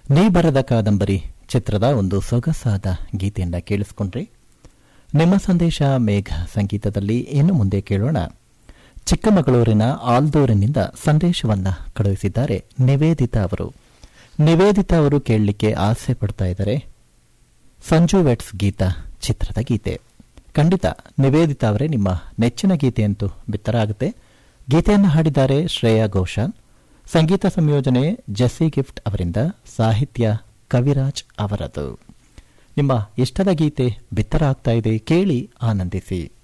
ನೀ ಬರದ ಕಾದಂಬರಿ ಚಿತ್ರದ ಒಂದು ಸೊಗಸಾದ ಗೀತೆಯನ್ನ ಕೇಳಿಸ್ಕೊಂಡ್ರಿ ನಿಮ್ಮ ಸಂದೇಶ ಮೇಘ ಸಂಗೀತದಲ್ಲಿ ಇನ್ನು ಮುಂದೆ ಕೇಳೋಣ ಚಿಕ್ಕಮಗಳೂರಿನ ಆಲ್ದೂರಿನಿಂದ ಸಂದೇಶವನ್ನ ಕಳುಹಿಸಿದ್ದಾರೆ ನಿವೇದಿತಾ ಅವರು ನಿವೇದಿತಾ ಅವರು ಕೇಳಲಿಕ್ಕೆ ಆಸೆ ಪಡ್ತಾ ಇದ್ದಾರೆ ಸಂಜು ವೆಟ್ಸ್ ಗೀತ ಚಿತ್ರದ ಗೀತೆ ಖಂಡಿತ ನಿವೇದಿತಾ ಅವರೇ ನಿಮ್ಮ ನೆಚ್ಚಿನ ಗೀತೆಯಂತೂ ಬಿತ್ತರ ಆಗುತ್ತೆ ಗೀತೆಯನ್ನು ಹಾಡಿದ್ದಾರೆ ಶ್ರೇಯಾ ಘೋಷಾಲ್ ಸಂಗೀತ ಸಂಯೋಜನೆ ಜೆಸ್ಸಿ ಗಿಫ್ಟ್ ಅವರಿಂದ ಸಾಹಿತ್ಯ ಕವಿರಾಜ್ ಅವರದು ನಿಮ್ಮ ಇಷ್ಟದ ಗೀತೆ ಬಿತ್ತರ ಆಗ್ತಾ ಇದೆ ಕೇಳಿ ಆನಂದಿಸಿ